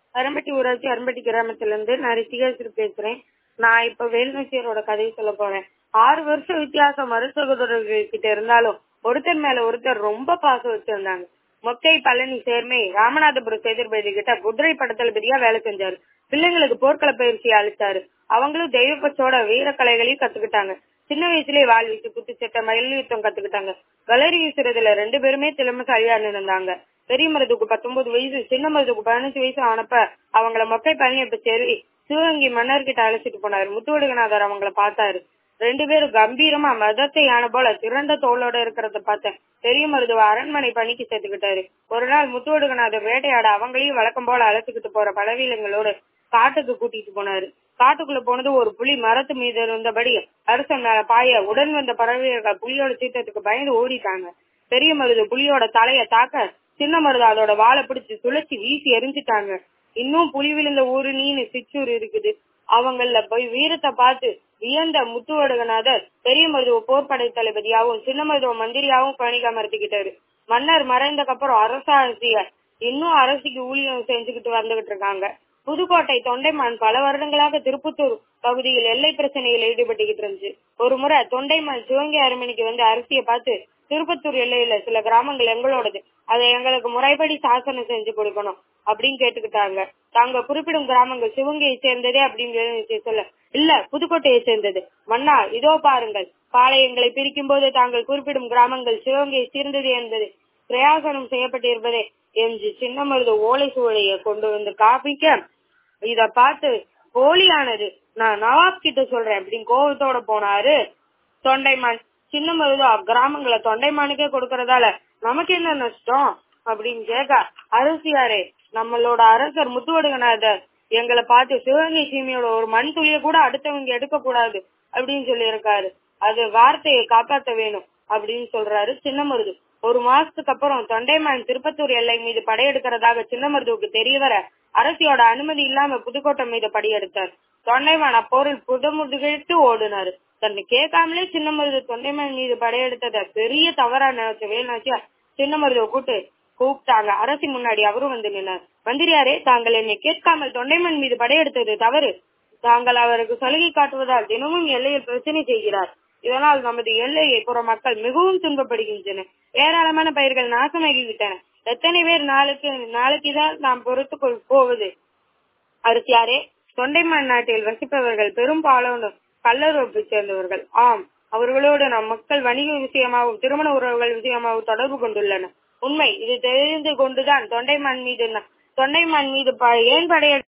அரும்பட்டி ஊராட்சி அரும்பட்டி கிராமத்துல இருந்து நான் ரிஷிகேஸ்வரி பேசுறேன் நான் இப்ப வேலுநாச்சியாரோட கதையை சொல்ல போறேன் ஆறு வருஷம் வித்தியாசம் மருசகோதரர்கள் கிட்ட இருந்தாலும் ஒருத்தர் மேல ஒருத்தர் ரொம்ப பாசம் வச்சிருந்தாங்க மொக்கை பழனி சேர்மை ராமநாதபுரம் சேதுபதி கிட்ட குதிரை படத்தளபதியா வேலை செஞ்சாரு பிள்ளைங்களுக்கு போர்க்கள பயிற்சி அளிச்சாரு அவங்களும் தெய்வ பச்சோட வீர கலைகளையும் கத்துக்கிட்டாங்க சின்ன வயசுலயே வாள் வீச்சு குத்துச்சட்டை மயில் யுத்தம் கத்துக்கிட்டாங்க வளரி வீசுறதுல ரெண்டு பேருமே திறமைசாலியா இருந்தாங்க பெரிய மருதுக்கு பத்தொன்பது வயசு சின்ன மருதுக்கு பதினஞ்சு வயசு ஆனப்ப அவங்கள மொக்கை பழனி இப்ப சரி சிவகங்கை மன்னர்கிட்ட அழைச்சிட்டு போனாரு முத்துவடுகநாதர் அவங்கள பார்த்தாரு ரெண்டு பேரும் கம்பீரமா மதத்தை யானை போல திரண்ட தோளோட இருக்கிறத பார்த்தேன் பெரிய மருதுவ அரண்மனை பணிக்கு சேர்த்துக்கிட்டாரு ஒரு நாள் முத்துவடுகநாதர் வேட்டையாட அவங்களையும் வழக்கம் போல அழைச்சுக்கிட்டு போற பலவீனங்களோடு காட்டுக்கு கூட்டிட்டு போனாரு காட்டுக்குள்ள போனது ஒரு புலி மரத்து மீது இருந்தபடி அரசன் மேல பாய உடன் வந்த பறவைகள் புலியோட சீற்றத்துக்கு பயந்து ஓடிட்டாங்க பெரிய மருது புலியோட தலைய தாக்க சின்ன மருது அதோட வாழை பிடிச்சு சுழச்சி வீசி எரிஞ்சிட்டாங்க இன்னும் புலி விழுந்த ஊரு நீனு சிச்சூர் இருக்குது அவங்கள போய் வீரத்தை பார்த்து வியந்த முத்துவடுகநாதர் பெரிய மருதுவ போர்படை தளபதியாவும் சின்ன மருதுவ மந்திரியாவும் பணிக்க மறுத்துக்கிட்டாரு மன்னர் மறைந்தக்கு அப்புறம் அரசாட்சிய இன்னும் அரசுக்கு ஊழியம் செஞ்சுக்கிட்டு வந்துகிட்டு இருக்காங்க புதுக்கோட்டை தொண்டைமான் பல வருடங்களாக திருப்பத்தூர் பகுதியில் எல்லை பிரச்சனையில் ஈடுபட்டுக்கிட்டு இருந்துச்சு ஒரு முறை தொண்டைமான் சிவங்கை அரண்மனைக்கு வந்து அரசியை பார்த்து திருப்பத்தூர் எல்லையில சில கிராமங்கள் எங்களோடது அதை எங்களுக்கு முறைப்படி சாசனம் செஞ்சு கொடுக்கணும் அப்படின்னு கேட்டுக்கிட்டாங்க தாங்க குறிப்பிடும் கிராமங்கள் சிவங்கையை சேர்ந்ததே அப்படின்னு சொல்ல இல்ல புதுக்கோட்டையை சேர்ந்தது மன்னா இதோ பாருங்கள் பாளையங்களை பிரிக்கும் போது தாங்கள் குறிப்பிடும் கிராமங்கள் சிவங்கையை சேர்ந்தது என்பது பிரயாசனம் செய்யப்பட்டிருப்பதே என்று சின்ன மருது ஓலை சூழைய கொண்டு வந்து காப்பிக்க இத பார்த்து போலியானது நான் நவாப் கிட்ட சொல்றேன் அப்படின்னு கோபத்தோட போனாரு தொண்டைமான் சின்ன மருது கிராமங்களை தொண்டைமானுக்கே கொடுக்கறதால நமக்கு என்ன நஷ்டம் அப்படின்னு கேட்க அரசியாரே நம்மளோட அரசர் முத்துவடுகநாதர் எங்களை பார்த்து சிவகங்கை சீமையோட ஒரு மண் துளிய கூட அடுத்தவங்க எடுக்க கூடாது அப்படின்னு சொல்லி இருக்காரு அது வார்த்தையை காப்பாத்த வேணும் அப்படின்னு சொல்றாரு சின்ன மருது ஒரு மாசத்துக்கு அப்புறம் தொண்டைமான் திருப்பத்தூர் எல்லை மீது படையெடுக்கிறதாக சின்ன மருதுவுக்கு தெரிய வர அரசியோட அனுமதி இல்லாம புதுக்கோட்டை மீது படையெடுத்தார் தொண்டைமான் அப்போரில் புதமுதுகிட்டு ஓடுனாரு தன்னை கேட்காமலே சின்ன மருது தொண்டைமான் மீது படையெடுத்தத பெரிய தவறா நினைச்ச வேலுநாச்சியா சின்ன மருதுவை கூட்டு கூப்பிட்டாங்க அரசி முன்னாடி அவரும் வந்து நின்னார் மந்திரியாரே தாங்கள் என்னை கேட்காமல் தொண்டைமன் மீது படையெடுத்தது தவறு தாங்கள் அவருக்கு சலுகை காட்டுவதால் தினமும் எல்லையில் பிரச்சனை செய்கிறார் இதனால் நமது எல்லையை புற மக்கள் மிகவும் துன்பப்படுகின்றன ஏராளமான பயிர்கள் நாசமாகிவிட்டன எத்தனை பேர் நாளுக்கு நாளைக்குதான் நாம் பொறுத்து போவது அரசியாரே தொண்டைமான் நாட்டில் வசிப்பவர்கள் பெரும்பாலான கல்லறுப்பை சேர்ந்தவர்கள் ஆம் அவர்களோடு நம் மக்கள் வணிக விஷயமாகவும் திருமண உறவுகள் விஷயமாகவும் தொடர்பு கொண்டுள்ளனர் உண்மை இது தெரிந்து கொண்டுதான் தொண்டைமான் மீது தொண்டைமான் மீது ஏன் படைய